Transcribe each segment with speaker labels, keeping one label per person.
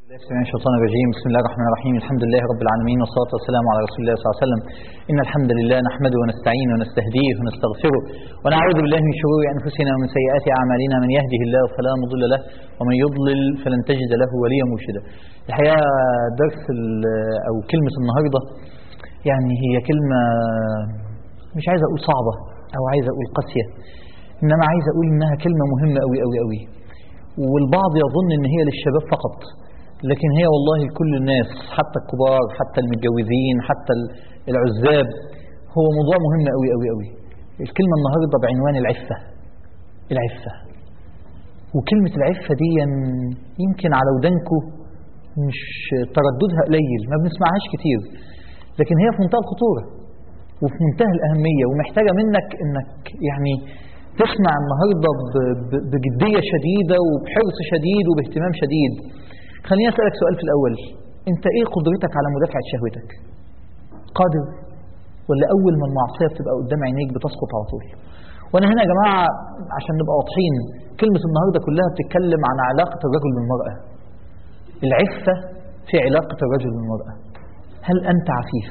Speaker 1: من الشيطان الرجيم بسم الله الرحمن الرحيم الحمد لله رب العالمين والصلاة والسلام على رسول الله صلى الله عليه وسلم إن الحمد لله نحمده ونستعينه ونستهديه ونستغفره ونعوذ بالله من شرور أنفسنا ومن سيئات أعمالنا من يهده الله فلا مضل له ومن يضلل فلن تجد له وليا مرشدا الحقيقة درس أو كلمة النهاردة يعني هي كلمة مش عايز أقول صعبة أو عايز أقول قاسية إنما عايز أقول إنها كلمة مهمة أوي أوي أوي والبعض يظن إن هي للشباب فقط لكن هي والله لكل الناس حتى الكبار حتى المتجوزين حتى العزاب هو موضوع مهم قوي قوي قوي الكلمة النهاردة بعنوان العفة العفة وكلمة العفة دي يمكن على ودانكو مش ترددها قليل ما بنسمعهاش كتير لكن هي في منتهى الخطورة وفي منتهى الأهمية ومحتاجة منك انك يعني تسمع النهاردة بجدية شديدة وبحرص شديد وباهتمام شديد خليني أسألك سؤال في الأول أنت إيه قدرتك على مدافعة شهوتك قادر ولا أول ما المعصية بتبقى قدام عينيك بتسقط على طول وأنا هنا يا جماعة عشان نبقى واضحين كلمة النهاردة كلها بتتكلم عن علاقة الرجل بالمرأة العفة في علاقة الرجل بالمرأة هل أنت عفيف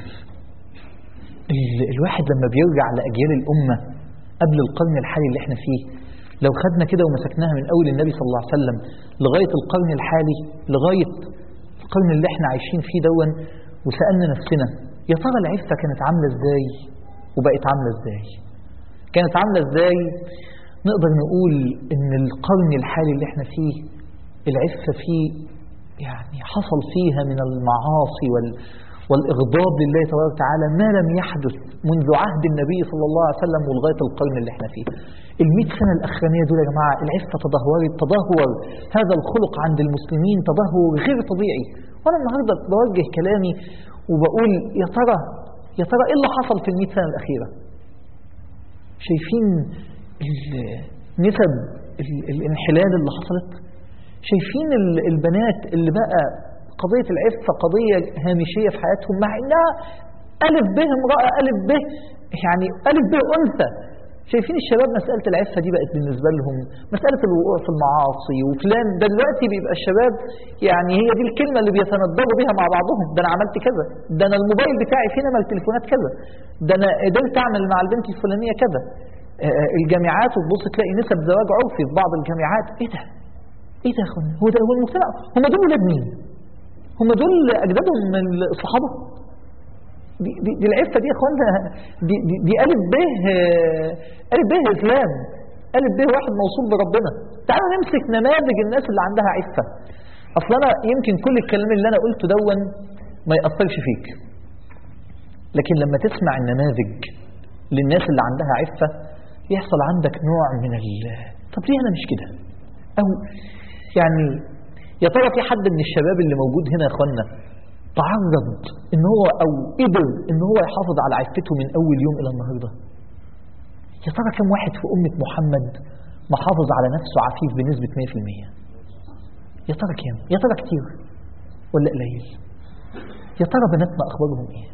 Speaker 1: الواحد لما بيرجع لأجيال الأمة قبل القرن الحالي اللي احنا فيه لو خدنا كده ومسكناها من أول النبي صلى الله عليه وسلم لغاية القرن الحالي لغاية القرن اللي احنا عايشين فيه دون وسألنا نفسنا يا ترى العفة كانت عاملة ازاي وبقت عاملة ازاي كانت عاملة ازاي نقدر نقول ان القرن الحالي اللي احنا فيه العفة فيه يعني حصل فيها من المعاصي وال والإغضاب لله تبارك وتعالى ما لم يحدث منذ عهد النبي صلى الله عليه وسلم ولغاية القرن اللي احنا فيه المئة سنة الأخرانية دول يا جماعة العفة تدهورت تدهور هذا الخلق عند المسلمين تدهور غير طبيعي وأنا النهاردة بوجه كلامي وبقول يا ترى يا ترى إيه اللي حصل في المئة سنة الأخيرة شايفين نسب الانحلال اللي حصلت شايفين البنات اللي بقى قضية العفة قضية هامشية في حياتهم مع إنها ألف به امرأة ألف به يعني ألف به أنثى شايفين الشباب مسألة العفة دي بقت بالنسبة لهم مسألة الوقوع في المعاصي وفلان ده دلوقتي بيبقى الشباب يعني هي دي الكلمة اللي بيتندروا بيها مع بعضهم ده أنا عملت كذا ده أنا الموبايل بتاعي فيه نمى التليفونات كذا ده أنا قدرت أعمل مع البنت الفلانية كذا الجامعات وتبص تلاقي نسب زواج عرفي في بعض الجامعات إيه ده؟ إيه ده يا أخوانا؟ هو ده هو المجتمع هم دول ولاد مين؟ هم دول أجدادهم من الصحابة دي, دي, دي العفة دي يا اخوانا دي, دي, دي ألف به ألف به إسلام ألف به واحد موصول بربنا تعالوا نمسك نماذج الناس اللي عندها عفة أصل أنا يمكن كل الكلام اللي أنا قلته دون ما يأثرش فيك لكن لما تسمع النماذج للناس اللي عندها عفة يحصل عندك نوع من ال طب ليه أنا مش كده أو يعني يا ترى في حد من الشباب اللي موجود هنا يا اخوانا تعرض ان هو او قدر ان هو يحافظ على عفته من اول يوم الى النهارده يا ترى كم واحد في امه محمد محافظ على نفسه عفيف بنسبه 100% يا ترى كام يا ترى كتير ولا قليل يا ترى بناتنا اخبارهم ايه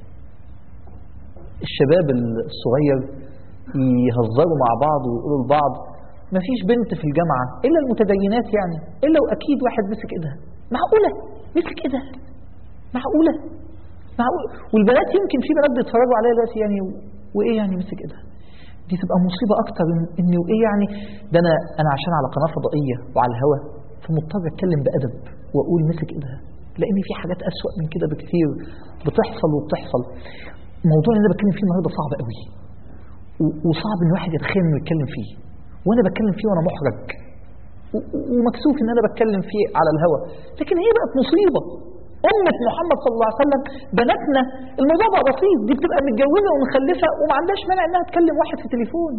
Speaker 1: الشباب الصغير يهزروا مع بعض ويقولوا لبعض ما فيش بنت في الجامعة إلا المتدينات يعني إلا وأكيد واحد مسك إيدها معقولة مسك إيدها معقولة معقولة والبنات يمكن في بنات بيتفرجوا عليها دلوقتي يعني وإيه يعني مسك إيدها دي تبقى مصيبة أكتر إني وإيه يعني ده أنا أنا عشان على قناة فضائية وعلى الهوا فمضطر أتكلم بأدب وأقول مسك إيدها لأن في حاجات أسوأ من كده بكتير بتحصل وبتحصل الموضوع اللي أنا بتكلم فيه النهارده صعب قوي وصعب إن الواحد يتخيل إنه يتكلم فيه وانا بتكلم فيه وانا محرج ومكسوف ان انا بتكلم فيه على الهوى لكن هي بقت مصيبة أمة محمد صلى الله عليه وسلم بناتنا الموضوع بقى بسيط دي بتبقى متجوزة ومخلفة وما عندهاش مانع انها تكلم واحد في تليفون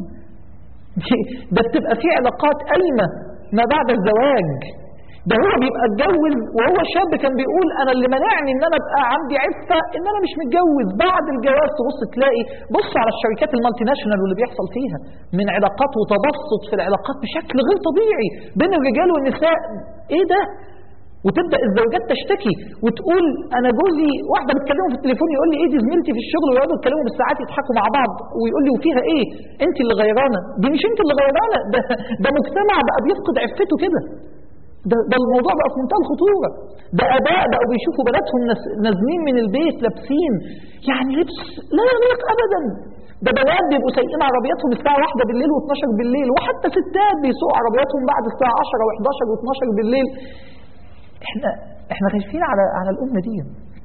Speaker 1: ده بتبقى في علاقات قايمة ما بعد الزواج ده هو بيبقى اتجوز وهو شاب كان بيقول انا اللي منعني ان انا ابقى عندي عفه ان انا مش متجوز بعد الجواز تبص تلاقي بص على الشركات المالتي ناشونال واللي بيحصل فيها من علاقات وتبسط في العلاقات بشكل غير طبيعي بين الرجال والنساء ايه ده وتبدا الزوجات تشتكي وتقول انا جوزي واحده بتكلمه في التليفون يقول لي ايه دي زميلتي في الشغل ويقعدوا يتكلموا بالساعات يضحكوا مع بعض ويقول لي وفيها ايه انت اللي غيرانه دي مش انت اللي غيرانه ده ده مجتمع بقى بيفقد عفته كده ده, ده الموضوع بقى في منتهى الخطورة ده آباء بقوا بيشوفوا بناتهم ناس- نازلين من البيت لابسين يعني لبس لا يليق أبدا ده بنات بيبقوا سايقين عربياتهم الساعة واحدة بالليل و12 بالليل وحتى ستات بيسوقوا عربياتهم بعد الساعة 10 و11 و12 بالليل احنا احنا خايفين على على الأمة دي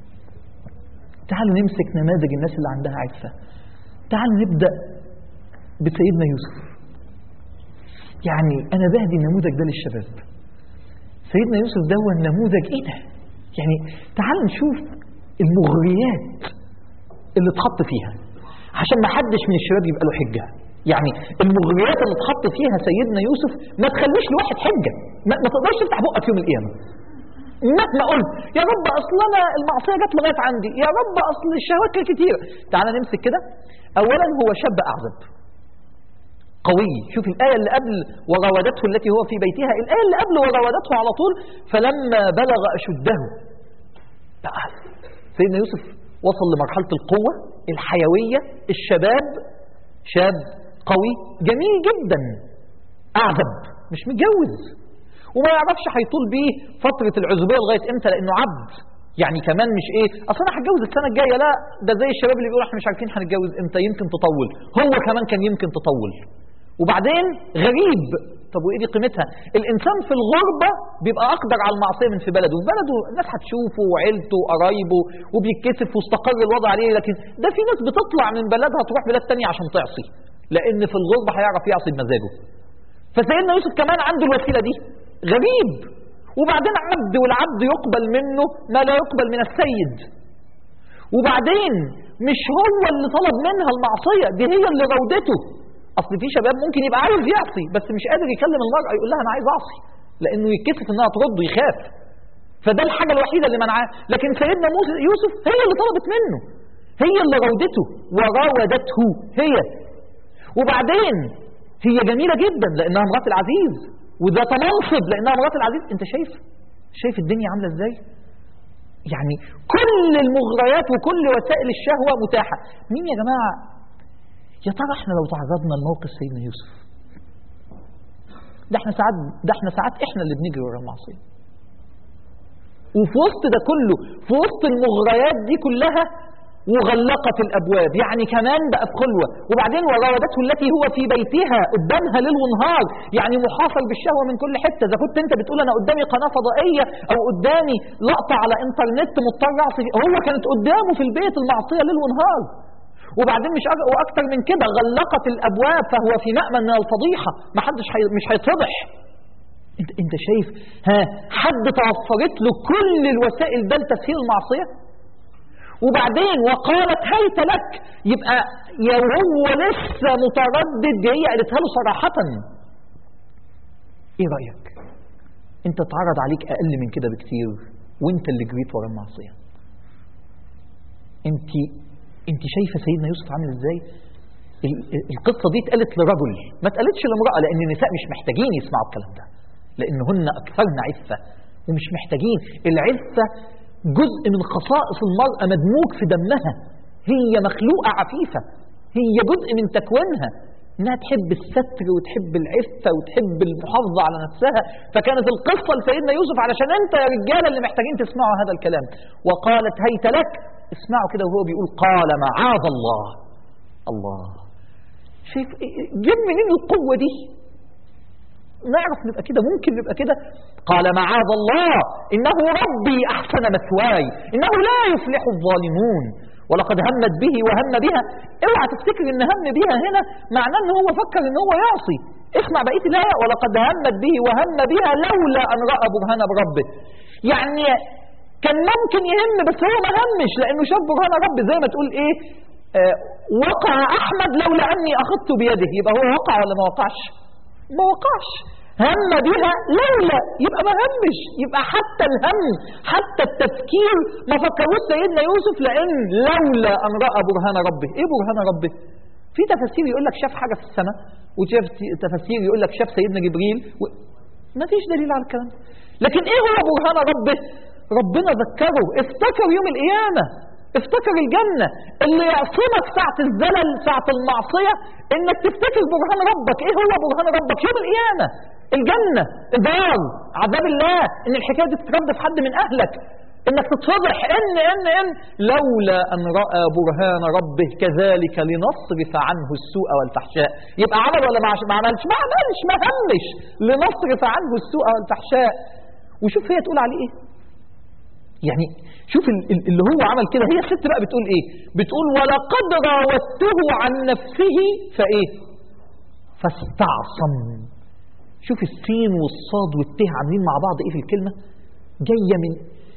Speaker 1: تعالوا نمسك نماذج الناس اللي عندها عفة تعالوا نبدأ بسيدنا يوسف يعني أنا بهدي النموذج ده للشباب سيدنا يوسف ده هو النموذج إيه ده يعني تعالوا نشوف المغريات اللي اتحط فيها عشان ما حدش من الشباب يبقى له حجة يعني المغريات اللي اتحط فيها سيدنا يوسف ما تخليش لواحد حجة ما, ما تقدرش تفتح بقك يوم القيامة مهما قلت يا رب اصل انا المعصيه جت لغايه عندي يا رب اصل الشهوات كانت كتيره تعال نمسك كده اولا هو شاب اعزب قوي شوف الآية اللي قبل وراودته التي هو في بيتها الآية اللي قبل وراودته على طول فلما بلغ أشده بقى سيدنا يوسف وصل لمرحلة القوة الحيوية الشباب شاب قوي جميل جدا أعزب مش متجوز وما يعرفش هيطول بيه فترة العزوبية لغاية امتى لأنه عبد يعني كمان مش ايه اصل انا هتجوز السنه الجايه لا ده زي الشباب اللي بيقولوا احنا مش عارفين هنتجوز امتى يمكن تطول هو كمان كان يمكن تطول وبعدين غريب طب وايه دي قيمتها الانسان في الغربه بيبقى اقدر على المعصيه من في بلده في بلده الناس هتشوفه وعيلته وقرايبه وبيتكسف واستقر الوضع عليه لكن ده في ناس بتطلع من بلدها تروح بلاد تانية عشان تعصي لان في الغربه هيعرف يعصي بمزاجه فسيدنا يوسف كمان عنده الوسيله دي غريب وبعدين عبد والعبد يقبل منه ما لا يقبل من السيد وبعدين مش هو اللي طلب منها المعصية دي هي اللي راودته أصل في شباب ممكن يبقى عايز يعصي بس مش قادر يكلم المرأة يقول لها أنا عايز أعصي لأنه يتكسف إنها ترد يخاف فده الحاجة الوحيدة اللي منعاه لكن سيدنا موسى يوسف هي اللي طلبت منه هي اللي راودته وراودته هي وبعدين هي جميلة جدا لأنها مرات العزيز وذات منصب لأنها مرات العزيز أنت شايف شايف الدنيا عاملة إزاي يعني كل المغريات وكل وسائل الشهوة متاحة مين يا جماعة يا ترى احنا لو تعرضنا لموقف سيدنا يوسف ده احنا ساعات ده احنا ساعات احنا اللي بنجري ورا المعصيه وفي وسط ده كله في وسط المغريات دي كلها وغلقت الابواب يعني كمان بقى في خلوه وبعدين وراودته التي هو في بيتها قدامها ليل ونهار يعني محاصر بالشهوه من كل حته اذا كنت انت بتقول انا قدامي قناه فضائيه او قدامي لقطه على انترنت مضطر اعصي هو كانت قدامه في البيت المعصيه ليل ونهار وبعدين مش أك... واكتر من كده غلقت الابواب فهو في مأمن من الفضيحه ما حدش حي... مش هيتفضح انت انت شايف ها حد توفرت له كل الوسائل ده لتسهيل المعصيه وبعدين وقالت هيت لك يبقى يا هو لسه متردد هي قالتها له صراحة ايه رأيك انت اتعرض عليك اقل من كده بكتير وانت اللي جريت ورا المعصية انت انت شايفة سيدنا يوسف عامل ازاي القصة دي اتقالت لرجل ما اتقالتش لامرأة لان النساء مش محتاجين يسمعوا الكلام ده لانهن اكثرن عفة ومش محتاجين العفة جزء من خصائص المرأة مدموج في دمها هي مخلوقة عفيفة هي جزء من تكوينها انها تحب الستر وتحب العفة وتحب المحافظة على نفسها فكانت القصة لسيدنا يوسف علشان انت يا رجالة اللي محتاجين تسمعوا هذا الكلام وقالت هيت لك اسمعوا كده وهو بيقول قال معاذ الله الله شايف جيب منين القوة دي نعرف نبقى كده ممكن نبقى كده قال معاذ الله إنه ربي أحسن مثواي إنه لا يفلح الظالمون ولقد همت به وهم بها اوعى تفتكر ان هم بها هنا معناه ان هو فكر ان هو يعصي اسمع بقيه الايه ولقد همت به وهم بها لولا ان راى برهان بربه يعني كان ممكن يهم بس هو ما همش لانه شاف برهان ربه زي ما تقول ايه آه وقع احمد لولا اني اخذت بيده يبقى هو وقع ولا ما وقعش ما وقعش هم بها لولا يبقى ما همش يبقى حتى الهم حتى التفكير ما فكروش سيدنا يوسف لان لولا ان راى برهان ربه ايه برهان ربه في تفاسير يقول لك شاف حاجه في السماء وشاف تفاسير يقول لك شاف سيدنا جبريل و... ما فيش دليل على الكلام لكن ايه هو برهان ربه ربنا ذكره افتكر يوم القيامه افتكر الجنة اللي يعصمك ساعة الزلل ساعة المعصية انك تفتكر برهان ربك ايه هو برهان ربك يوم القيامة الجنة الدار عذاب الله ان الحكاية دي تترد في حد من اهلك انك تتفضح ان ان ان لولا ان راى برهان ربه كذلك لنصرف عنه السوء والفحشاء يبقى عمل ولا ما عش- ما عملش ما عملش ما همش لنصرف عنه السوء والفحشاء وشوف هي تقول عليه ايه يعني شوف ال- ال- اللي هو عمل كده هي الست بقى بتقول ايه بتقول ولقد راودته عن نفسه فايه فاستعصم شوف السين والصاد والته عاملين مع بعض ايه في الكلمه جايه من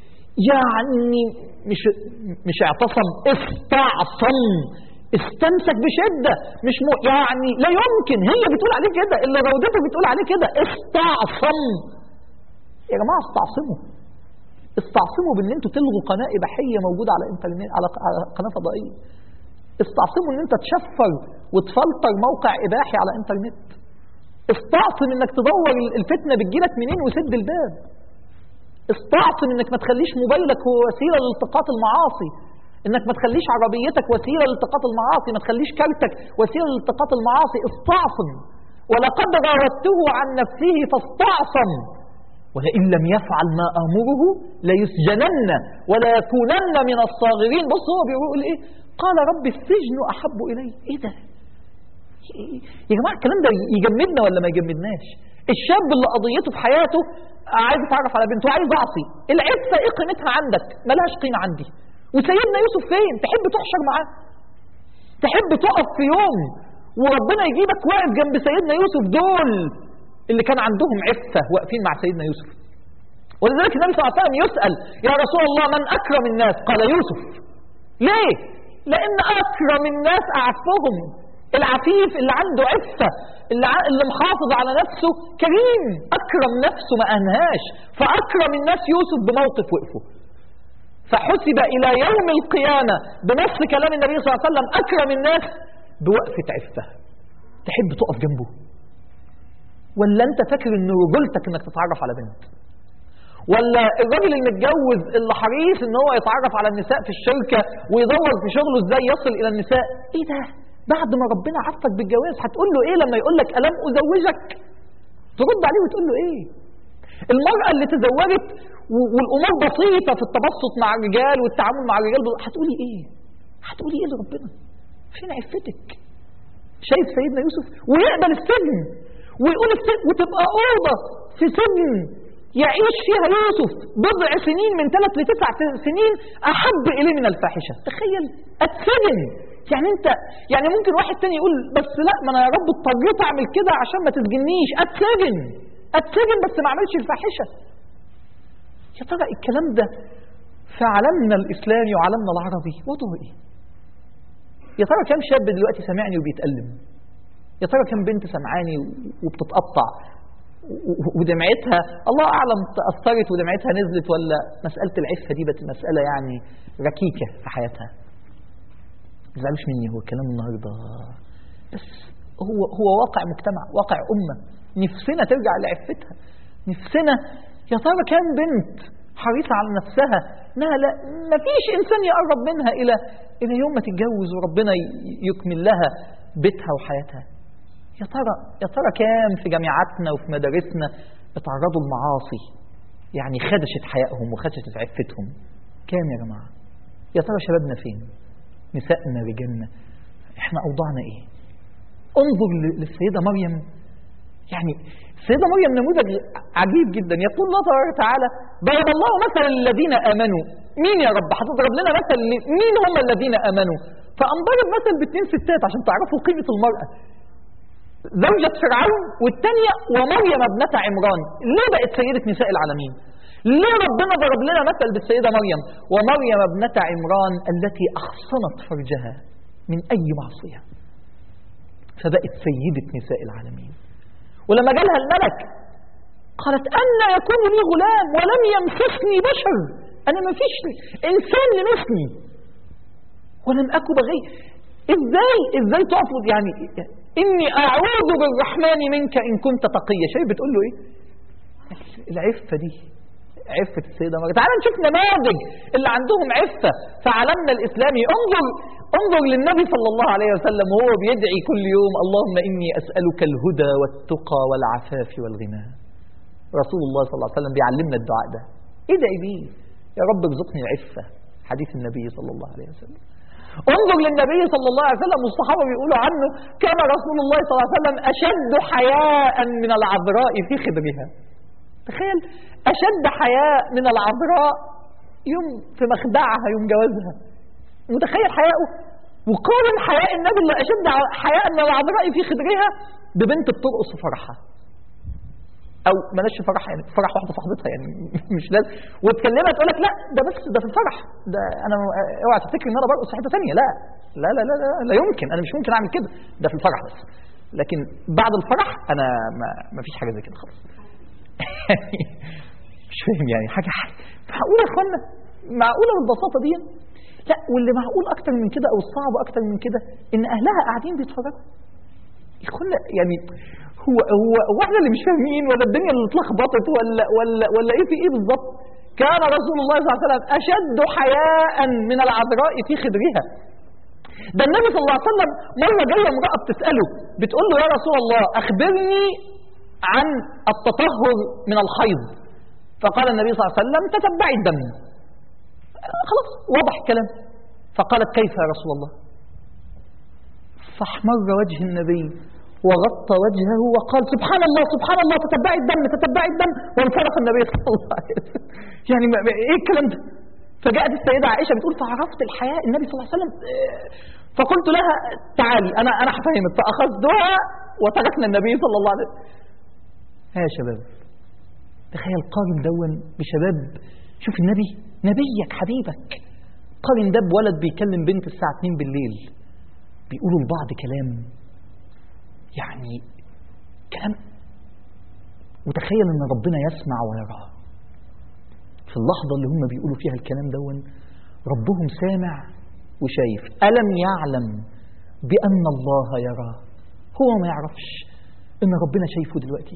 Speaker 1: يعني مش مش اعتصم استعصم استمسك بشده مش م... يعني لا يمكن هي بتقول عليه كده اللي راودته بتقول عليه كده استعصم يا جماعه استعصموا استعصموا بان انتوا تلغوا قناه اباحيه موجوده على انترنت على على قناه فضائيه استعصموا ان انت تشفر وتفلتر موقع اباحي على انترنت استعصم انك تدور الفتنه بتجيلك منين وسد الباب استعصم انك ما تخليش موبايلك هو وسيله لالتقاط المعاصي انك ما تخليش عربيتك وسيله لالتقاط المعاصي ما تخليش كارتك وسيله لالتقاط المعاصي استعصم ولقد راودته عن نفسه فاستعصم ولئن لم يفعل ما امره ليسجنن ولا يكونن من الصاغرين بص هو بيقول ايه قال رب السجن احب الي ايه ده يا جماعه الكلام ده يجمدنا ولا ما يجمدناش الشاب اللي قضيته في حياته عايز يتعرف على بنته وعايز اعصي العفه ايه قيمتها عندك ملهاش قيمه عندي وسيدنا يوسف فين تحب تحشر معاه تحب تقف في يوم وربنا يجيبك واقف جنب سيدنا يوسف دول اللي كان عندهم عفه واقفين مع سيدنا يوسف ولذلك النبي صلى الله عليه وسلم يسال يا رسول الله من اكرم الناس قال يوسف ليه لان اكرم الناس اعفهم العفيف اللي عنده عفه اللي, ع... اللي محافظ على نفسه كريم اكرم نفسه ما انهاش فاكرم الناس يوسف بموقف وقفه فحسب الى يوم القيامه بنص كلام النبي صلى الله عليه وسلم اكرم الناس بوقفه عفه تحب تقف جنبه ولا انت فاكر ان رجولتك انك تتعرف على بنت ولا الراجل المتجوز اللي حريص ان هو يتعرف على النساء في الشركه ويدور في شغله ازاي يصل الى النساء ايه ده بعد ما ربنا عفك بالجواز هتقول له ايه لما يقول لك الم ازوجك ترد عليه وتقول له ايه المرأة اللي تزوجت والأمور بسيطة في التبسط مع الرجال والتعامل مع الرجال هتقولي إيه؟ هتقولي إيه لربنا؟ فين عفتك؟ شايف سيدنا يوسف ويقبل السجن ويقول السجن وتبقى أوضة في سجن يعيش فيها يوسف بضع سنين من ثلاث لتسع سنين أحب إليه من الفاحشة تخيل اتسجن يعني انت يعني ممكن واحد تاني يقول بس لا ما انا يا رب اضطريت اعمل كده عشان ما تسجنيش اتسجن اتسجن بس ما اعملش الفاحشه يا ترى الكلام ده في عالمنا الاسلامي وعالمنا العربي وضعه ايه يا ترى كم شاب دلوقتي سامعني وبيتألم يا ترى كم بنت سمعاني وبتتقطع ودمعتها الله اعلم تاثرت ودمعتها نزلت ولا مساله العفه دي بقت مساله يعني ركيكه في حياتها ما تزعلوش مني هو الكلام النهارده بس هو هو واقع مجتمع واقع امه نفسنا ترجع لعفتها نفسنا يا ترى كام بنت حريصه على نفسها انها لا ما فيش انسان يقرب منها الى الى يوم ما تتجوز وربنا يكمل لها بيتها وحياتها يا ترى يا ترى كام في جامعاتنا وفي مدارسنا اتعرضوا لمعاصي يعني خدشت حياتهم وخدشت عفتهم كام يا جماعه يا ترى شبابنا فين نسائنا رجالنا احنا اوضاعنا ايه انظر للسيدة مريم يعني السيدة مريم نموذج عجيب جدا يقول الله تبارك وتعالى ضرب الله مثلا للذين امنوا مين يا رب هتضرب لنا مثل مين هم الذين امنوا فقام ضرب مثل باثنين ستات عشان تعرفوا قيمة المرأة زوجة فرعون والثانية ومريم ابنة عمران ليه بقت سيدة نساء العالمين ليه ربنا ضرب لنا مثل بالسيدة مريم ومريم ابنة عمران التي أحصنت فرجها من أي معصية فبقت سيدة نساء العالمين ولما جالها الملك قالت أن يكون لي غلام ولم يمسسني بشر أنا ما فيش إنسان لمسني ولم أكو بغي إزاي إزاي تعفض يعني إني أعوذ بالرحمن منك إن كنت تقيا شايف بتقول له إيه العفة دي عفة السيدة مريم تعال نشوف نماذج اللي عندهم عفة في عالمنا الإسلامي انظر انظر للنبي صلى الله عليه وسلم وهو بيدعي كل يوم اللهم إني أسألك الهدى والتقى والعفاف والغنى رسول الله صلى الله عليه وسلم بيعلمنا الدعاء ده ادعي بيه يا رب ارزقني العفة حديث النبي صلى الله عليه وسلم انظر للنبي صلى الله عليه وسلم والصحابة بيقولوا عنه كان رسول الله صلى الله عليه وسلم أشد حياء من العذراء في خدرها تخيل أشد حياء من العذراء يوم في مخدعها يوم جوازها متخيل حياءه وقارن حياء النبي اللي أشد حياء من العذراء في خدرها ببنت بترقص في فرحها او بلاش فرح يعني فرح واحده صاحبتها يعني مش لازم وتكلمها تقول لك لا ده بس ده في الفرح ده انا اوعى تفتكر ان انا برقص في حته ثانيه لا لا لا لا لا, لا يمكن انا مش ممكن اعمل كده ده في الفرح بس لكن بعد الفرح انا ما, ما فيش حاجه زي كده خالص مش فاهم يعني حاجه معقوله يا اخوانا معقوله بالبساطه دي لا واللي معقول اكتر من كده او الصعب اكتر من كده ان اهلها قاعدين بيتفرجوا يا يعني هو هو هو احنا اللي مش فاهمين ولا الدنيا اللي اتلخبطت ولا ولا ولا ايه في ايه بالظبط؟ كان رسول الله صلى الله عليه وسلم اشد حياء من العذراء في خدرها. ده النبي صلى الله عليه وسلم مره جايه امراه بتساله بتقول له يا رسول الله اخبرني عن التطهر من الحيض. فقال النبي صلى الله عليه وسلم تتبعي الدم. خلاص واضح الكلام. فقالت كيف يا رسول الله؟ فاحمر وجه النبي وغطى وجهه وقال سبحان الله سبحان الله تتبعي الدم تتبعي الدم وانصرف النبي صلى الله عليه وسلم يعني ما ايه الكلام ده فجاءت السيدة عائشة بتقول فعرفت الحياة النبي صلى الله عليه وسلم فقلت لها تعالي أنا أنا هفهمك فأخذتها وتركنا النبي صلى الله عليه وسلم ها يا شباب تخيل قارن دون بشباب شوف النبي نبيك حبيبك قارن ده بولد بيكلم بنت الساعة 2 بالليل بيقولوا لبعض كلام يعني كلام وتخيل ان ربنا يسمع ويرى في اللحظة اللي هم بيقولوا فيها الكلام دون ربهم سامع وشايف ألم يعلم بأن الله يراه هو ما يعرفش ان ربنا شايفه دلوقتي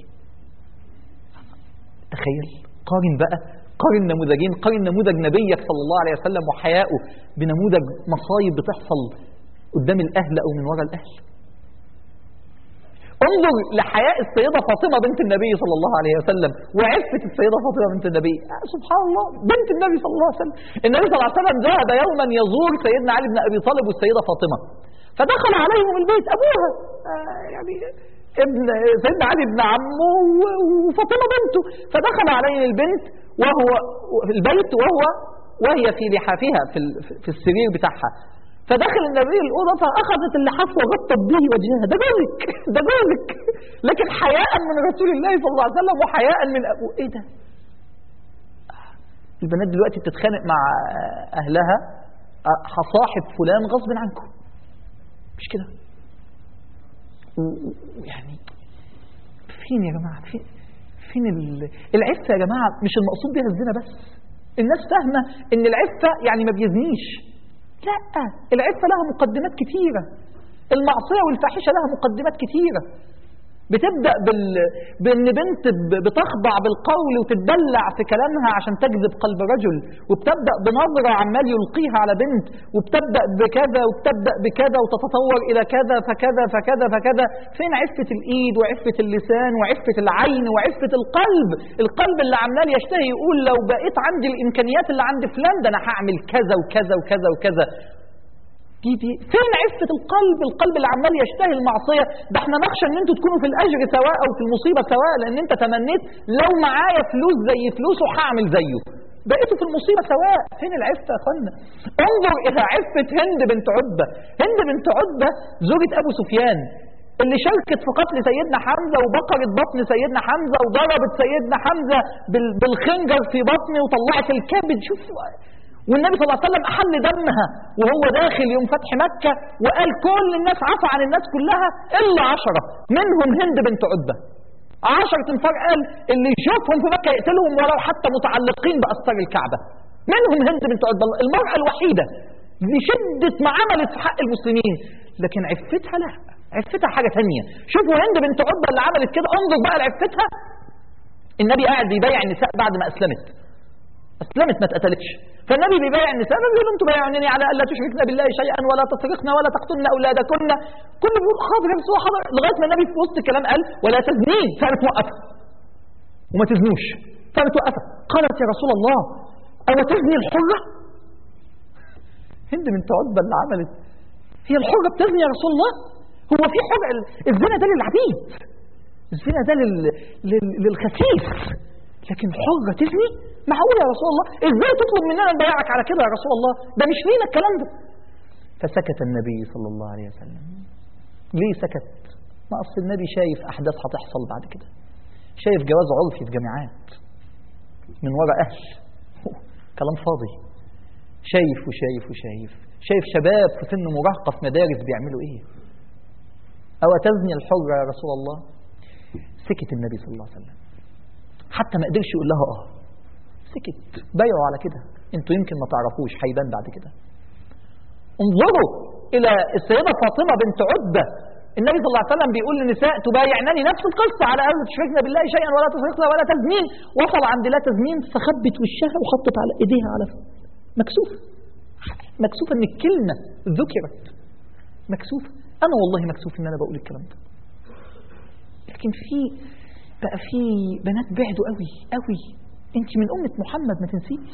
Speaker 1: تخيل قارن بقى قارن نموذجين قارن نموذج نبيك صلى الله عليه وسلم وحيائه بنموذج مصايب بتحصل قدام الأهل أو من وراء الأهل انظر لحياء السيدة فاطمة بنت النبي صلى الله عليه وسلم وعفة السيدة فاطمة بنت النبي آه سبحان الله بنت النبي صلى الله عليه وسلم النبي صلى الله عليه وسلم ذهب يوما يزور سيدنا علي بن أبي طالب والسيدة فاطمة فدخل عليهم البيت أبوها آه يعني ابن سيدنا علي بن عمه وفاطمة بنته فدخل عليه البنت وهو في البيت وهو وهي في لحافها في في السرير بتاعها فدخل النبي الأوضة فأخذت اللحاف وغطت به وجهها ده جوزك ده جوزك لكن حياء من رسول الله صلى الله عليه وسلم وحياء من أبوه إيه ده البنات دلوقتي بتتخانق مع أهلها هصاحب فلان غصب عنكم مش كده ويعني فين يا جماعة فين فين العفة يا جماعة مش المقصود بها الزنا بس الناس فاهمة ان العفة يعني ما بيزنيش لا العفة لها مقدمات كثيرة المعصية والفاحشة لها مقدمات كثيرة بتبدأ بال... بأن بنت بتخضع بالقول وتتدلع في كلامها عشان تجذب قلب رجل وبتبدأ بنظرة عمال يلقيها على بنت وبتبدأ بكذا وبتبدأ بكذا وتتطور إلى كذا فكذا فكذا فكذا فين عفة الإيد وعفة اللسان وعفة العين وعفة القلب القلب اللي عمال يشتهي يقول لو بقيت عندي الإمكانيات اللي عند فلان ده أنا هعمل كذا وكذا وكذا وكذا دي دي فين عفة القلب القلب اللي عمال يشتهي المعصية ده احنا نخشى ان انتوا تكونوا في الاجر سواء او في المصيبة سواء لان انت تمنيت لو معايا فلوس زي فلوسه هعمل زيه بقيتوا في المصيبة سواء فين العفة يا اخوانا انظر الى عفة هند بنت عتبة هند بنت عتبة زوجة ابو سفيان اللي شاركت في قتل سيدنا حمزة وبقرت بطن سيدنا حمزة وضربت سيدنا حمزة بالخنجر في بطنه وطلعت الكبد شوف والنبي صلى الله عليه وسلم أحل دمها وهو داخل يوم فتح مكة وقال كل الناس عفى عن الناس كلها إلا عشرة منهم هند بنت عتبة عشرة انفار قال اللي يشوفهم في مكة يقتلهم ولو حتى متعلقين بأستار الكعبة منهم هند بنت عتبة المرأة الوحيدة لشدة ما عملت في حق المسلمين لكن عفتها لا عفتها حاجة تانية شوفوا هند بنت عتبة اللي عملت كده انظر بقى لعفتها النبي قاعد بيبايع النساء بعد ما أسلمت اسلمت ما اتقتلتش فالنبي بيبايع النساء فبيقول انتم بايعونني على الا تشركن بالله شيئا ولا تسرقن ولا تقتلن اولادكن كل بيقول حاضر يا رسول الله حاضر لغايه ما النبي في وسط الكلام قال ولا تزنين فقامت موقفه وما تزنوش فقامت موقفه قالت يا رسول الله او تزني الحره هند بنت عتبه اللي عملت هي الحره بتزني يا رسول الله هو في حر الزنا ده للعبيد الزنا ده لل... لل... للخسيس لكن حرة تزني معقول يا رسول الله ازاي تطلب مننا نبايعك على كده يا رسول الله ده مش لينا الكلام ده فسكت النبي صلى الله عليه وسلم ليه سكت ما اصل النبي شايف احداث هتحصل بعد كده شايف جواز عرفي في جامعات من وراء اهل كلام فاضي شايف وشايف وشايف شايف شباب في سن مراهقه في مدارس بيعملوا ايه او تزني الحرة يا رسول الله سكت النبي صلى الله عليه وسلم حتى ما قدرش يقول لها اه سكت بايعوا على كده انتوا يمكن ما تعرفوش هيبان بعد كده انظروا الى السيده فاطمه بنت عتبه النبي صلى الله عليه وسلم بيقول للنساء تبايعنني نفس القصه على ان تشركن بالله شيئا ولا تسرقن ولا تزنين وصل عند لا تزنين فخبت وشها وحطت على ايديها على مكسوفه مكسوفه ان الكلمه ذكرت مكسوفه انا والله مكسوف ان انا بقول الكلام ده لكن في بقى في بنات بعدوا قوي قوي انت من امه محمد ما تنسيش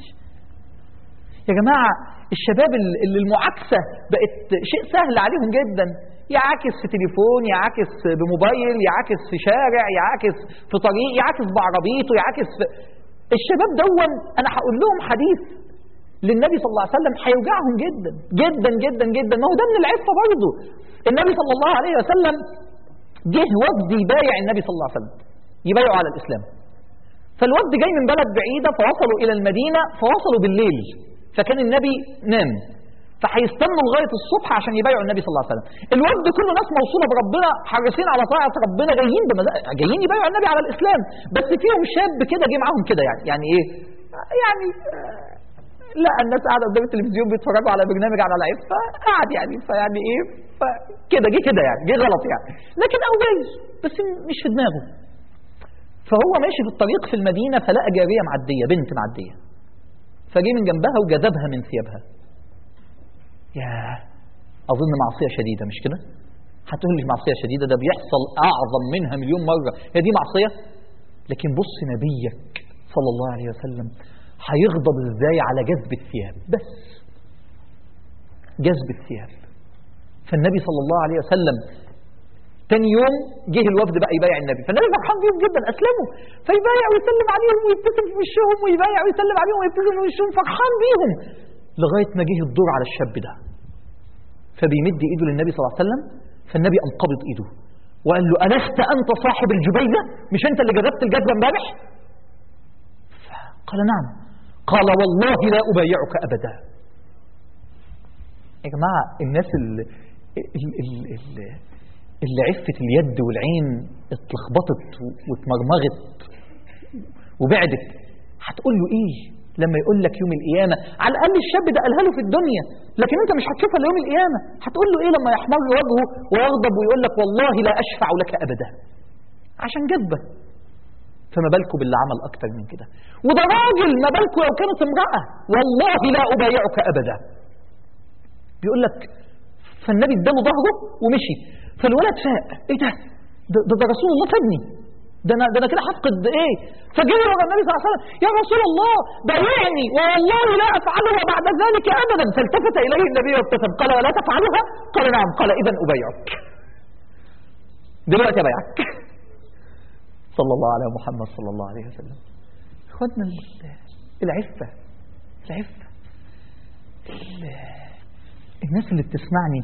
Speaker 1: يا جماعه الشباب اللي المعاكسه بقت شيء سهل عليهم جدا يعاكس في تليفون يعاكس بموبايل يعاكس في شارع يعاكس في طريق يعاكس بعربيته يعاكس في الشباب دون انا هقول لهم حديث للنبي صلى الله عليه وسلم هيوجعهم جدا جدا جدا جدا ما هو ده من العفه برضه النبي صلى الله عليه وسلم جه وفد يبايع النبي صلى الله عليه وسلم يبايعوا على الاسلام فالوفد جاي من بلد بعيده فوصلوا الى المدينه فوصلوا بالليل فكان النبي نام فهيستنوا لغايه الصبح عشان يبايعوا النبي صلى الله عليه وسلم الوفد كله ناس موصوله بربنا حريصين على طاعه ربنا جايين بمزاج جايين يبايعوا النبي على الاسلام بس فيهم شاب كده جه معاهم كده يعني يعني ايه يعني لا الناس قاعده قدام التلفزيون بيتفرجوا على برنامج على العيب فقعد يعني فيعني ايه فكده جه كده يعني جه غلط يعني لكن او جاي بس مش في دماغه فهو ماشي في الطريق في المدينه فلقى جاريه معديه بنت معديه فجه من جنبها وجذبها من ثيابها يا اظن معصيه شديده مش كده هتقول لي معصيه شديده ده بيحصل اعظم منها مليون مره هي دي معصيه لكن بص نبيك صلى الله عليه وسلم هيغضب ازاي على جذب الثياب بس جذب الثياب فالنبي صلى الله عليه وسلم تاني يوم جه الوفد بقى يبايع النبي فالنبي فرحان بيهم جدا اسلموا فيبايع ويسلم عليهم ويبتسم في وشهم ويبايع ويسلم عليهم ويبتسم في وشهم فرحان بيهم لغايه ما جه الدور على الشاب ده فبيمد ايده للنبي صلى الله عليه وسلم فالنبي قام قبض ايده وقال له ألست أنت صاحب الجبيزة مش أنت اللي جذبت الجذبة امبارح قال نعم قال والله لا أبايعك أبدا يا جماعة الناس اللي, اللي, اللي عفت اليد والعين اتلخبطت واتمرمغت وبعدت هتقول له ايه لما يقول لك يوم القيامة على الأقل الشاب ده قالها له في الدنيا لكن أنت مش هتشوفها ليوم القيامة هتقول له إيه لما يحمر وجهه ويغضب ويقول لك والله لا أشفع لك أبدا عشان جذبه فما بالكم باللي عمل أكتر من كده وده راجل ما بالكم لو كانت امرأة والله لا أبايعك أبدا بيقول لك فالنبي اداله ظهره ومشي فالولد فاق ايه ده ده, ده, ده رسول الله فادني ده انا ده انا كده هفقد ايه فجري ورا النبي صلى الله عليه وسلم يا رسول الله بايعني والله لا افعلها بعد ذلك ابدا فالتفت اليه النبي وابتسم قال ولا تفعلها قال نعم قال اذا ابايعك دلوقتي ابايعك صلى الله على محمد صلى الله عليه وسلم اخواتنا العفه العفه الناس اللي بتسمعني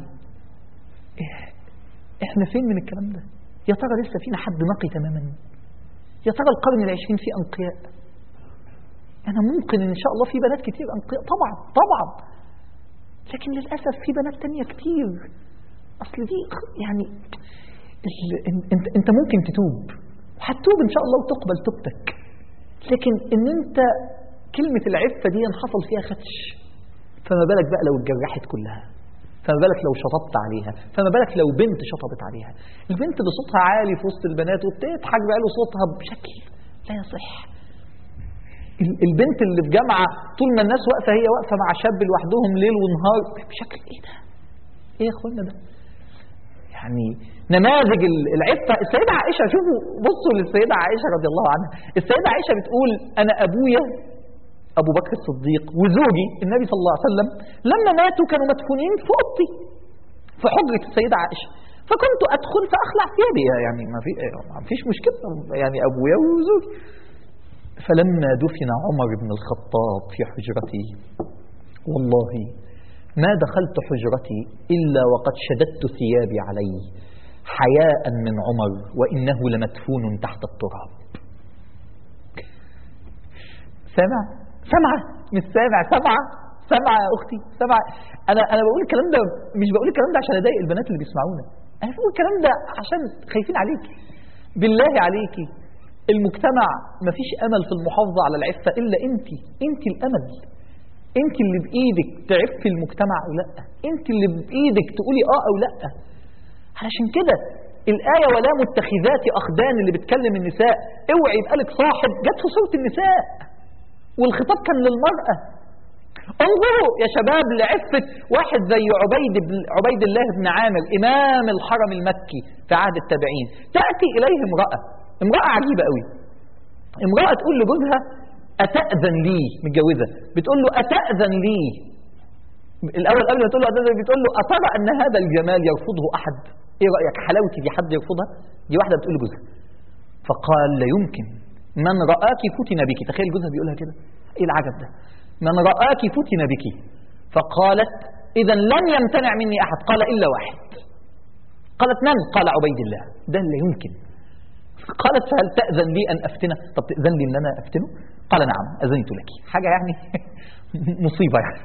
Speaker 1: احنا فين من الكلام ده يا ترى لسه فينا حد نقي تماما يا ترى القرن العشرين فيه انقياء انا ممكن ان شاء الله في بنات كتير انقياء طبعا طبعا لكن للاسف في بنات تانية كتير اصل دي يعني انت انت ممكن تتوب وهتتوب ان شاء الله وتقبل توبتك لكن ان انت كلمة العفة دي حصل فيها خدش فما بالك بقى لو اتجرحت كلها فما بالك لو شطبت عليها فما بالك لو بنت شطبت عليها البنت اللي صوتها عالي في وسط البنات وبتضحك بقى له صوتها بشكل لا يصح ال- البنت اللي في جامعه طول ما الناس واقفه هي واقفه مع شاب لوحدهم ليل ونهار بشكل ايه ده؟ ايه يا اخوانا ده؟ يعني نماذج ال- العفه السيده عائشه شوفوا بصوا للسيده عائشه رضي الله عنها السيده عائشه بتقول انا ابويا ابو بكر الصديق وزوجي النبي صلى الله عليه وسلم لما ماتوا كانوا مدفونين في اوضتي في حجره السيده عائشه فكنت ادخل فاخلع ثيابي يعني ما في ما فيش مشكله يعني ابويا وزوجي فلما دفن عمر بن الخطاب في حجرتي والله ما دخلت حجرتي إلا وقد شددت ثيابي عليه حياء من عمر وإنه لمدفون تحت التراب سامع سامعة مش سامع سامعة سامعة يا أختي سامعة أنا أنا بقول الكلام ده مش بقول الكلام ده عشان أضايق البنات اللي بيسمعونا أنا بقول الكلام ده عشان خايفين عليكي بالله عليكي المجتمع مفيش أمل في المحافظة على العفة إلا أنت أنت الأمل أنت اللي بإيدك تعفي المجتمع أو لأ أنت اللي بإيدك تقولي آه أو لأ علشان كده الآية ولا متخذات أخدان اللي بتكلم النساء اوعي يبقى لك صاحب جت في سورة النساء والخطاب كان للمرأة انظروا يا شباب لعفة واحد زي عبيد بن عبيد الله بن عامر إمام الحرم المكي في عهد التابعين تأتي إليه امرأة امرأة عجيبة قوي امرأة تقول لجوزها أتأذن لي متجوزة بتقول له أتأذن لي الأول قبل ما تقول له أتأذن بتقول له أترى أن هذا الجمال يرفضه أحد إيه رأيك حلاوتي دي حد يرفضها دي واحدة بتقول لجوزها فقال لا يمكن من رآك فتن بك تخيل جوزها بيقولها كده ايه العجب ده من رآك فتن بك فقالت إذا لن يمتنع مني أحد قال إلا واحد قالت من قال عبيد الله ده لا يمكن قالت فهل تأذن لي أن أفتنه طب تأذن لي أن أنا أفتنه قال نعم أذنت لك حاجة يعني مصيبة يعني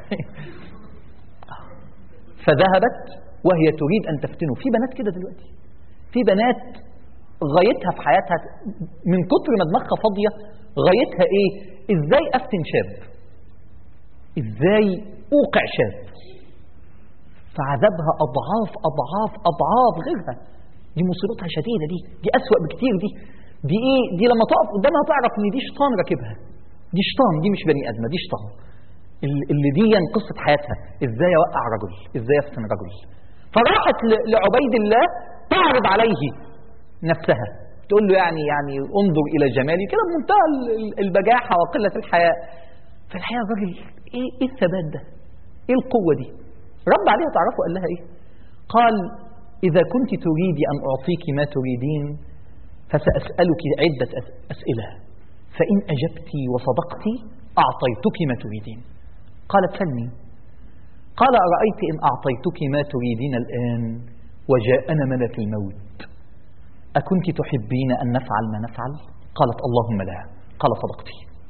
Speaker 1: فذهبت وهي تريد أن تفتنه في بنات كده دلوقتي في بنات غايتها في حياتها من كتر ما دماغها فاضية غايتها ايه ازاي افتن شاب ازاي اوقع شاب فعذابها اضعاف اضعاف اضعاف غيرها دي مصيبتها شديدة دي دي اسوأ بكتير دي دي ايه دي لما تقف قدامها تعرف ان دي شيطان راكبها دي شيطان دي مش بني ادمه دي شيطان ال- اللي دي قصة حياتها ازاي اوقع رجل ازاي افتن رجل فراحت ل- لعبيد الله تعرض عليه نفسها تقول له يعني يعني انظر الى جمالي كده بمنتهى ال- ال- البجاحه وقله الحياء فالحقيقه الراجل ايه ايه الثبات ده؟ ايه القوه دي؟ رد عليها تعرفوا قال لها ايه؟ قال اذا كنت تريدي ان اعطيك ما تريدين فساسالك عده أس- اسئله فان اجبت وصدقت اعطيتك ما تريدين. قالت سلني قال ارايت ان اعطيتك ما تريدين الان وجاءنا ملك الموت أكنت تحبين أن نفعل ما نفعل؟ قالت اللهم لا قال صدقت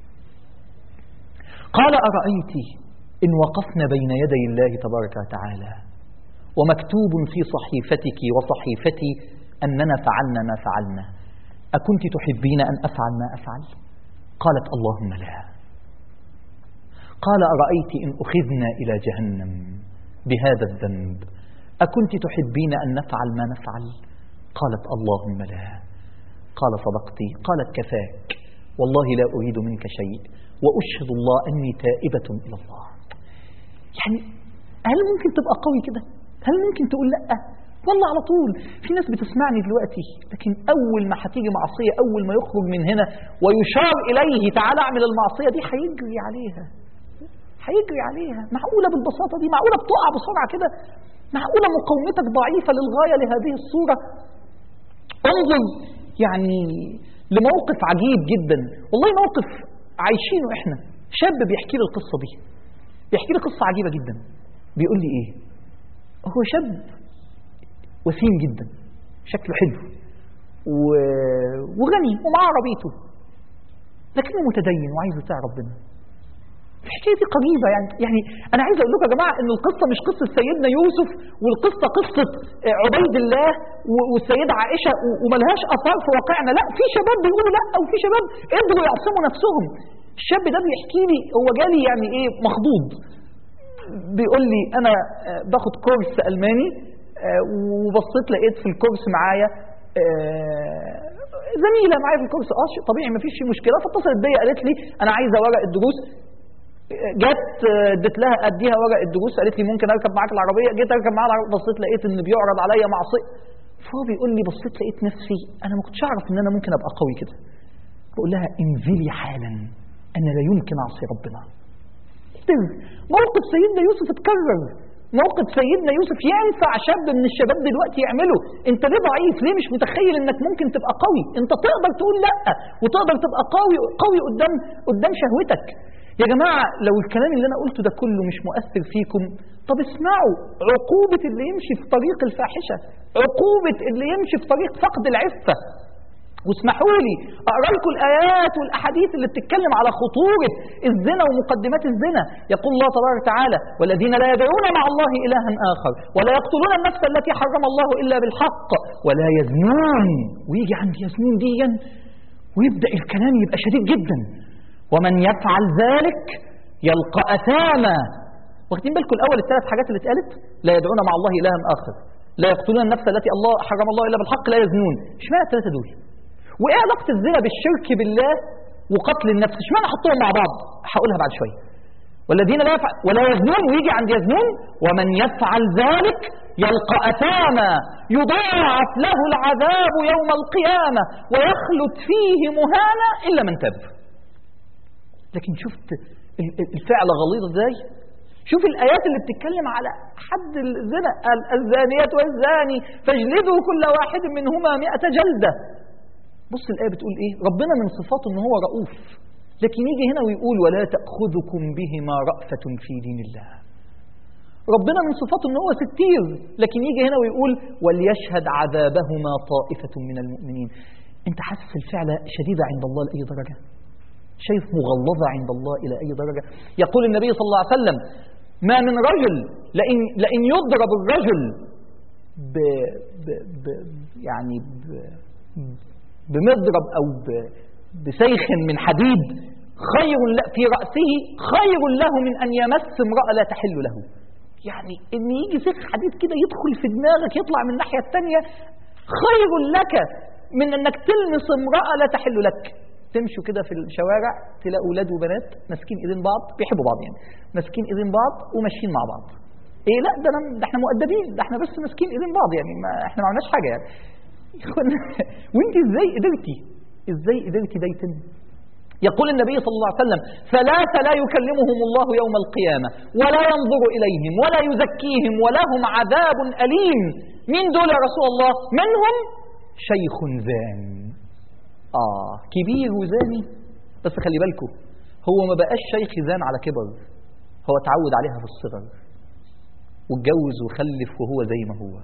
Speaker 1: قال أرأيت إن وقفنا بين يدي الله تبارك وتعالى ومكتوب في صحيفتك وصحيفتي أننا فعلنا ما فعلنا أكنت تحبين أن أفعل ما أفعل؟ قالت اللهم لا قال أرأيت إن أخذنا إلى جهنم بهذا الذنب أكنت تحبين أن نفعل ما نفعل؟ قالت اللهم لا قال صدقت قالت كفاك والله لا أريد منك شيء وأشهد الله أني تائبة إلى الله يعني هل ممكن تبقى قوي كده هل ممكن تقول لا والله على طول في ناس بتسمعني دلوقتي لكن أول ما هتيجي معصية أول ما يخرج من هنا ويشار إليه تعالى اعمل المعصية دي هيجري عليها هيجري عليها معقولة بالبساطة دي معقولة بتقع بسرعة كده معقولة مقاومتك ضعيفة للغاية لهذه الصورة انظر يعني لموقف عجيب جدا والله موقف عايشينه احنا شاب بيحكي لي القصة دي بيحكي لي قصة عجيبة جدا بيقول لي ايه هو شاب وسيم جدا شكله حلو و... وغني ومعاه عربيته لكنه متدين وعايز يطيع ربنا الحكايه دي قريبه يعني يعني انا عايز اقول لكم يا جماعه ان القصه مش قصه سيدنا يوسف والقصه قصه عبيد الله و- والسيده عائشه و- وملهاش اثار في واقعنا لا في شباب بيقولوا لا وفي شباب قدروا يعصموا نفسهم الشاب ده بيحكي لي هو جالي يعني ايه مخضوض بيقول لي انا آه، باخد كورس الماني آه، وبصيت لقيت في الكورس معايا آه، زميله معايا في الكورس اه شيء طبيعي مفيش فيه مشكله فاتصلت بيا قالت لي انا عايزه ورق الدروس جت آه، اديت لها اديها ورق الدروس قالت لي ممكن اركب معاك العربيه جيت اركب معاها العربيه بصيت لقيت ان بيعرض عليا معصيه فهو بيقول لي بصيت لقيت نفسي انا ما كنتش اعرف ان انا ممكن ابقى قوي كده بقول لها انزلي حالا انا لا يمكن اعصي ربنا كتير. موقف سيدنا يوسف اتكرر موقف سيدنا يوسف ينفع شاب من الشباب دلوقتي يعمله انت ليه ضعيف ليه مش متخيل انك ممكن تبقى قوي انت تقدر تقول لا وتقدر تبقى قوي قوي قدام قدام شهوتك يا جماعة لو الكلام اللي أنا قلته ده كله مش مؤثر فيكم طب اسمعوا عقوبة اللي يمشي في طريق الفاحشة عقوبة اللي يمشي في طريق فقد العفة واسمحوا لي اقرا لكم الايات والاحاديث اللي بتتكلم على خطوره الزنا ومقدمات الزنا يقول الله تبارك وتعالى والذين لا يدعون مع الله الها اخر ولا يقتلون النفس التي حرم الله الا بالحق ولا يزنون ويجي عند يزنون ديا ويبدا الكلام يبقى شديد جدا ومن يفعل ذلك يلقى اثاما واخدين بالكم الاول الثلاث حاجات اللي اتقالت لا يدعون مع الله الها اخر لا يقتلون النفس التي الله حرم الله الا بالحق لا يزنون اشمعنى الثلاثه دول وايه علاقه الزنا بالشرك بالله وقتل النفس اشمعنى احطهم مع بعض هقولها بعد شويه والذين لا يفعل ولا يزنون ويجي عند يزنون ومن يفعل ذلك يلقى أثاما يضاعف له العذاب يوم القيامة ويخلد فيه مهانا إلا من تاب لكن شفت ال- ال- الفعل غليظ ازاي شوف الآيات اللي بتتكلم على حد الزنا ال- الزانية والزاني فاجلدوا كل واحد منهما مئة جلدة بص الآية بتقول إيه ربنا من صفاته إن هو رؤوف لكن يجي هنا ويقول ولا تأخذكم بهما رأفة في دين الله ربنا من صفاته ان هو ستير لكن يجي هنا ويقول وليشهد عذابهما طائفة من المؤمنين انت حاسس الفعلة شديدة عند الله لأي درجة شايف مغلظة عند الله إلى أي درجة يقول النبي صلى الله عليه وسلم ما من رجل لئن, لئن يضرب الرجل ب ب ب يعني ب بمضرب أو ب بسيخ من حديد خير ل- في رأسه خير له من أن يمس امرأة لا تحل له يعني ان يجي سيخ حديد كده يدخل في دماغك يطلع من الناحية الثانية خير لك من انك تلمس امرأة لا تحل لك تمشوا كده في الشوارع تلاقوا اولاد وبنات ماسكين ايدين بعض بيحبوا بعض يعني ماسكين ايدين بعض وماشيين مع بعض ايه لا ده, أنا ده احنا مؤدبين ده احنا بس ماسكين ايدين بعض يعني ما احنا ما عملناش حاجه يعني يا إخوانا، وانت ازاي قدرتي ازاي قدرتي ده يتم يقول النبي صلى الله عليه وسلم ثلاثة لا يكلمهم الله يوم القيامة ولا ينظر إليهم ولا يزكيهم ولهم عذاب أليم مين دول يا رسول الله منهم شيخ زان آه كبير وزاني بس خلي بالكم هو ما بقاش شيخ زان على كبر هو اتعود عليها في الصغر واتجوز وخلف وهو زي ما هو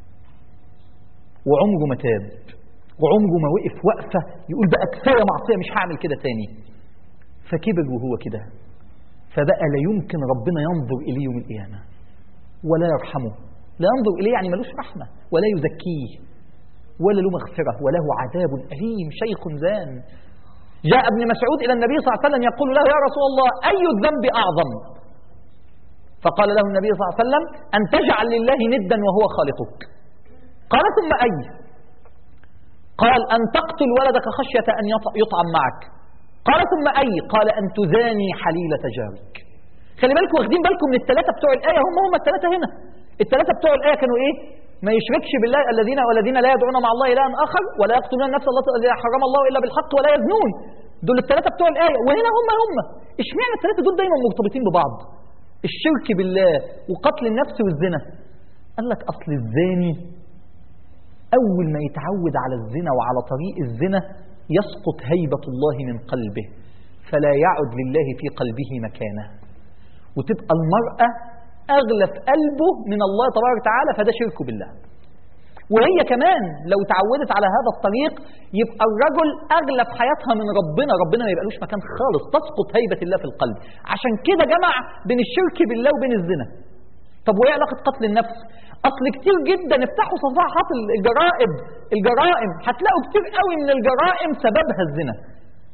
Speaker 1: وعمره ما تاب وعمره ما وقف وقفة يقول بقى كفاية معصية مش هعمل كده تاني فكبر وهو كده فبقى لا يمكن ربنا ينظر إليه يوم القيامة ولا يرحمه لا ينظر إليه يعني ملوش رحمة ولا يزكيه ولا له مغفرة وله عذاب أليم شيخ زان جاء ابن مسعود إلى النبي صلى الله عليه وسلم يقول له يا رسول الله أي الذنب أعظم فقال له النبي صلى الله عليه وسلم أن تجعل لله ندا وهو خالقك قال ثم أي قال أن تقتل ولدك خشية أن يط- يطعم معك قال ثم أي قال أن تزاني حليلة جارك خلي بالكم واخدين بالكم من الثلاثة بتوع الآية هم هم الثلاثة هنا الثلاثة بتوع الآية كانوا إيه ما يشركش بالله الذين والذين لا يدعون مع الله إلها آخر ولا يقتلون النفس التي حرم الله إلا بالحق ولا يزنون دول الثلاثة بتوع الآية وهنا هم هم اشمعنى الثلاثة دول دايما مرتبطين ببعض الشرك بالله وقتل النفس والزنا قال لك أصل الزاني أول ما يتعود على الزنا وعلى طريق الزنا يسقط هيبة الله من قلبه فلا يعد لله في قلبه مكانه وتبقى المرأة أغلى في قلبه من الله تبارك وتعالى فده شرك بالله وهي كمان لو تعودت على هذا الطريق يبقى الرجل أغلى في حياتها من ربنا ربنا ما يبقالوش مكان خالص تسقط هيبة الله في القلب عشان كده جمع بين الشرك بالله وبين الزنا طب وايه علاقة قتل النفس اصل كتير جدا افتحوا صفحات الجرائم الجرائم هتلاقوا كتير قوي من الجرائم سببها الزنا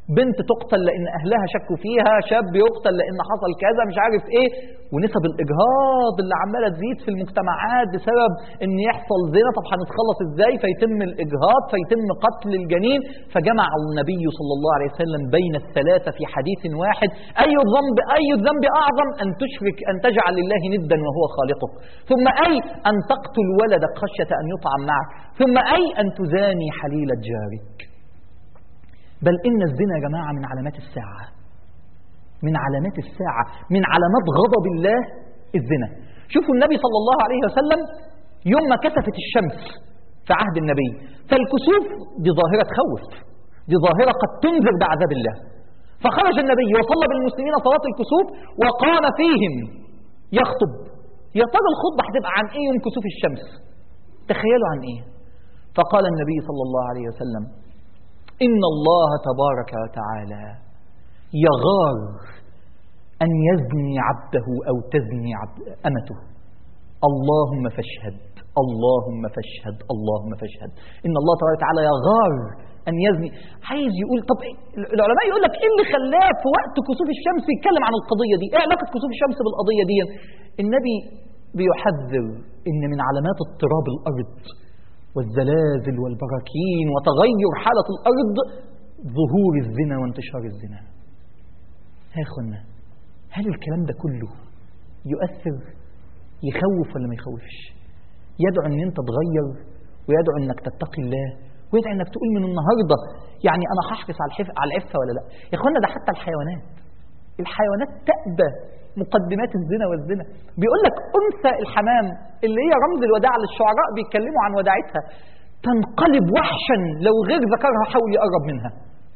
Speaker 1: بنت تقتل لان اهلها شكوا فيها شاب يقتل لان حصل كذا مش عارف ايه ونسب الاجهاض اللي عماله تزيد في المجتمعات بسبب ان يحصل زنا طب هنتخلص ازاي فيتم الاجهاض فيتم قتل الجنين فجمع النبي صلى الله عليه وسلم بين الثلاثه في حديث واحد اي الذنب اي الذنب اعظم ان تشرك ان تجعل لله ندا وهو خالقك ثم اي ان تقتل ولدك خشيه ان يطعم معك ثم اي ان تزاني حليله جارك بل إن الزنا يا جماعة من علامات الساعة من علامات الساعة من علامات غضب الله الزنا شوفوا النبي صلى الله عليه وسلم يوم ما كسفت الشمس في عهد النبي فالكسوف دي ظاهرة تخوف دي ظاهرة قد تنذر بعذاب الله فخرج النبي وصلى بالمسلمين صلاة الكسوف وقام فيهم يخطب يا ترى الخطبة هتبقى عن ايه يوم كسوف الشمس تخيلوا عن ايه فقال النبي صلى الله عليه وسلم إن الله تبارك وتعالى يغار أن يزني عبده أو تزني عبد أمته اللهم فاشهد اللهم فاشهد اللهم فاشهد إن الله تبارك وتعالى يغار أن يزني عايز يقول طب إيه؟ العلماء يقول لك إيه اللي خلاه في وقت كسوف الشمس يتكلم عن القضية دي إيه علاقة كسوف الشمس بالقضية دي النبي بيحذر إن من علامات اضطراب الأرض والزلازل والبراكين وتغير حالة الأرض ظهور الزنا وانتشار الزنا يا أخوانا هل الكلام ده كله يؤثر يخوف ولا ما يخوفش يدعو ان انت تغير ويدعو انك تتقي الله ويدعو انك تقول من النهارده يعني انا هحرص على الحف... على العفه ولا لا يا اخوانا ده حتى الحيوانات الحيوانات تأبى مقدمات الزنا والزنا بيقول لك أنثى الحمام اللي هي رمز الوداع للشعراء بيتكلموا عن وداعتها تنقلب وحشا لو غير ذكرها حاول يقرب منها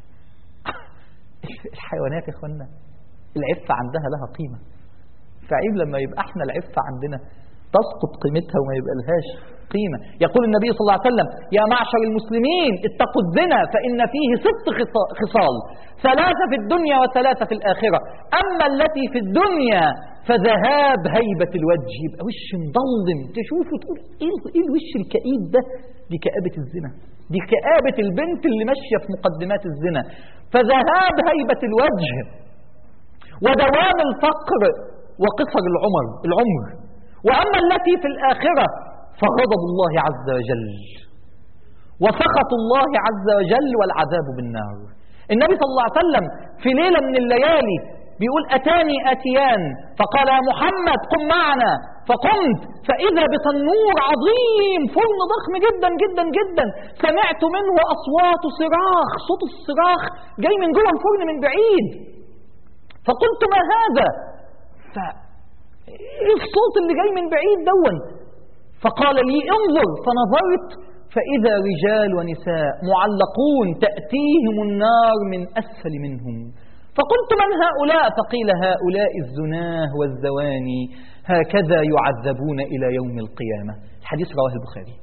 Speaker 1: الحيوانات يا اخوانا العفة عندها لها قيمة فعيب لما يبقى احنا العفة عندنا تسقط قيمتها وما يبقى لهاش قيمة يقول النبي صلى الله عليه وسلم يا معشر المسلمين اتقوا الزنا فإن فيه ست خصال ثلاثة في الدنيا وثلاثة في الآخرة أما التي في الدنيا فذهاب هيبة الوجه يبقى وش مضلم تشوفه تقول ايه ايه الوش الكئيب ده دي كآبة الزنا دي كآبة البنت اللي ماشية في مقدمات الزنا فذهاب هيبة الوجه ودوام الفقر وقصر العمر العمر وأما التي في الآخرة فغضب الله عز وجل وسخط الله عز وجل والعذاب بالنار النبي صلى الله عليه وسلم في ليلة من الليالي بيقول أتاني أتيان فقال يا محمد قم معنا فقمت فإذا بتنور عظيم فرن ضخم جدا جدا جدا سمعت منه أصوات صراخ صوت الصراخ جاي من جوه الفرن من بعيد فقلت ما هذا ف... ايه الصوت اللي جاي من بعيد دون فقال لي انظر فنظرت فإذا رجال ونساء معلقون تأتيهم النار من أسفل منهم فقلت من هؤلاء فقيل هؤلاء الزناه والزواني هكذا يعذبون إلى يوم القيامة الحديث رواه البخاري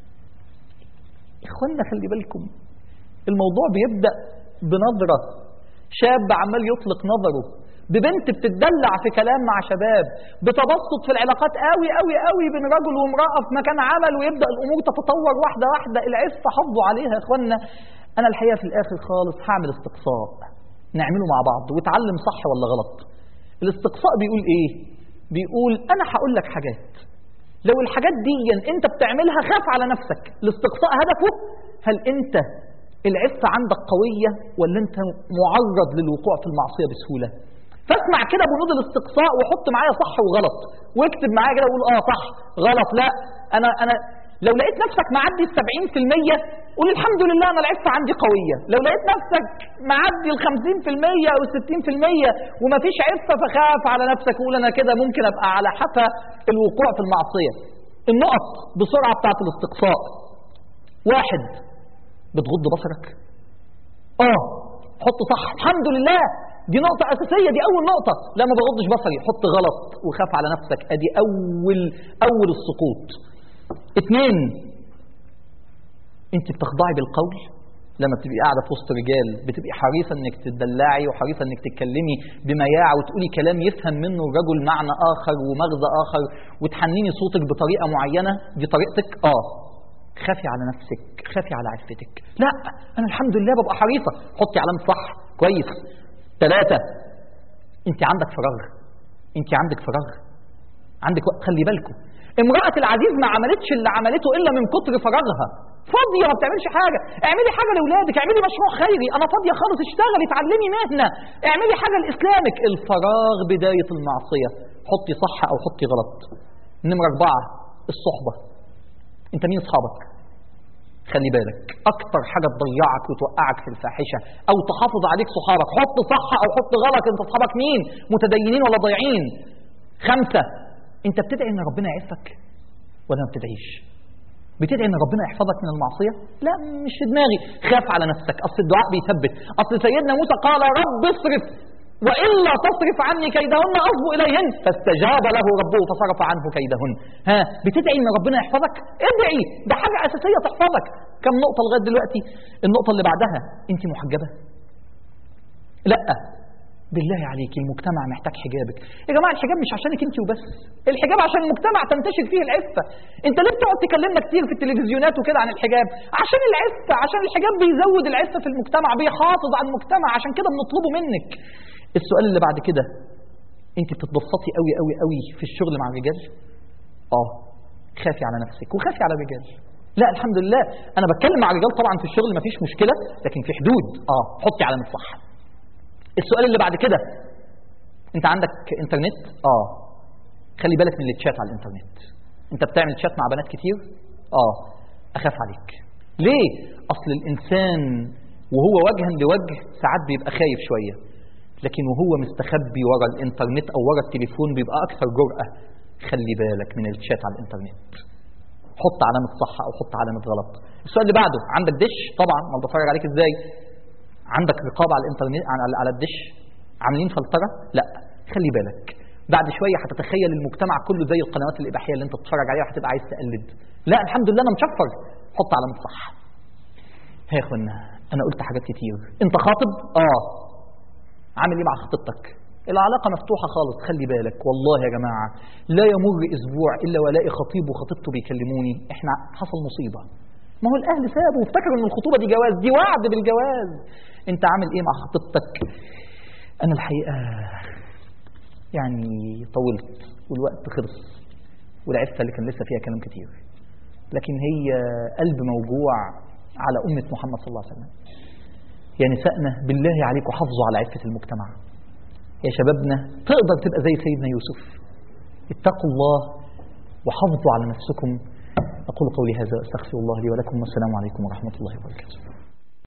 Speaker 1: إخوانا خلي بالكم الموضوع بيبدأ بنظرة شاب عمال يطلق نظره ببنت بتتدلع في كلام مع شباب بتبسط في العلاقات قوي قوي قوي بين رجل وامرأة في مكان عمل ويبدأ الأمور تتطور واحدة واحدة العفة حافظوا عليها يا إخوانا أنا الحقيقة في الآخر خالص هعمل استقصاء نعمله مع بعض وتعلم صح ولا غلط الاستقصاء بيقول إيه بيقول أنا هقول لك حاجات لو الحاجات دي أنت بتعملها خاف على نفسك الاستقصاء هدفه هل أنت العفة عندك قوية ولا أنت معرض للوقوع في المعصية بسهولة فاسمع كده بنود الاستقصاء وحط معايا صح وغلط واكتب معايا كده وقول اه صح غلط لا انا انا لو لقيت نفسك معدي ال 70% قول الحمد لله انا العفه عندي قويه لو لقيت نفسك معدي ال 50% او ال 60% ومفيش عفه فخاف على نفسك وقول انا كده ممكن ابقى على حفا الوقوع في المعصيه النقط بسرعه بتاعت الاستقصاء واحد بتغض بصرك اه حط صح الحمد لله دي نقطة أساسية دي أول نقطة لا ما بغضش بصري حط غلط وخاف على نفسك أدي أول أول السقوط اثنين أنت بتخضعي بالقول لما بتبقي قاعدة في وسط رجال بتبقي حريصة انك تدلعي وحريصة انك تتكلمي بمياع وتقولي كلام يفهم منه الرجل معنى آخر ومغزى آخر وتحنيني صوتك بطريقة معينة دي طريقتك آه خافي على نفسك خافي على عفتك لا انا الحمد لله ببقى حريصه حطي علامه صح كويس ثلاثة انت عندك فراغ انت عندك فراغ عندك وقت خلي بالكم امرأة العزيز ما عملتش اللي عملته إلا من كتر فراغها فاضية ما بتعملش حاجة اعملي حاجة لأولادك اعملي مشروع خيري أنا فاضية خالص اشتغلي اتعلمي مهنة اعملي حاجة لإسلامك الفراغ بداية المعصية حطي صح أو حطي غلط نمرة أربعة الصحبة أنت مين أصحابك خلي بالك أكتر حاجة تضيعك وتوقعك في الفاحشة أو تحافظ عليك صحابك حط صح أو حط غلط أنت أصحابك مين متدينين ولا ضايعين خمسة أنت بتدعي إن ربنا يعفك ولا ما بتدعيش بتدعي ان ربنا يحفظك من المعصيه؟ لا مش في دماغي، خاف على نفسك، اصل الدعاء بيثبت، اصل سيدنا موسى قال رب اصرف والا تصرف عني كيدهن اصب اليهن فاستجاب له ربه فصرف عنه كيدهن. ها بتدعي ان ربنا يحفظك؟ ادعي ده حاجه اساسيه تحفظك. كم نقطه لغايه دلوقتي؟ النقطه اللي بعدها انت محجبه؟ لا بالله عليك المجتمع محتاج حجابك يا جماعه الحجاب مش عشانك انت وبس الحجاب عشان المجتمع تنتشر فيه العفه انت ليه بتقعد تكلمنا كتير في التلفزيونات وكده عن الحجاب عشان العفه عشان الحجاب بيزود العفه في المجتمع بيحافظ على المجتمع عشان كده بنطلبه منك السؤال اللي بعد كده انت بتتبسطي قوي قوي قوي في الشغل مع الرجال اه خافي على نفسك وخافي على الرجال لا الحمد لله انا بتكلم مع الرجال طبعا في الشغل مفيش مشكله لكن في حدود اه حطي علامه صح السؤال اللي بعد كده انت عندك انترنت اه خلي بالك من التشات على الانترنت انت بتعمل تشات مع بنات كتير اه اخاف عليك ليه اصل الانسان وهو وجها لوجه ساعات بيبقى خايف شويه لكن وهو مستخبي ورا الانترنت او ورا التليفون بيبقى اكثر جرأة خلي بالك من الشات على الانترنت حط علامة صح او حط علامة غلط السؤال اللي بعده عندك دش طبعا ما بتفرج عليك ازاي عندك رقابه على الانترنت على على الدش عاملين فلتره لا خلي بالك بعد شويه هتتخيل المجتمع كله زي القنوات الاباحيه اللي انت بتتفرج عليها وهتبقى عايز تقلد لا الحمد لله انا مشفر حط علامه صح ها يا اخوانا انا قلت حاجات كتير انت خاطب اه عامل ايه مع خطيبتك العلاقه مفتوحه خالص خلي بالك والله يا جماعه لا يمر اسبوع الا والاقي خطيب وخطيبته بيكلموني احنا حصل مصيبه ما هو الاهل سابوا وافتكروا ان الخطوبه دي جواز دي وعد بالجواز انت عامل ايه مع خطيبتك انا الحقيقه يعني طولت والوقت خلص والعفه اللي كان لسه فيها كلام كتير لكن هي قلب موجوع على أمة محمد صلى الله عليه وسلم يا نسائنا بالله عليكم حافظوا على عفة المجتمع يا شبابنا تقدر تبقى زي سيدنا يوسف اتقوا الله وحافظوا على نفسكم أقول قولي هذا أستغفر الله لي ولكم والسلام عليكم ورحمة الله وبركاته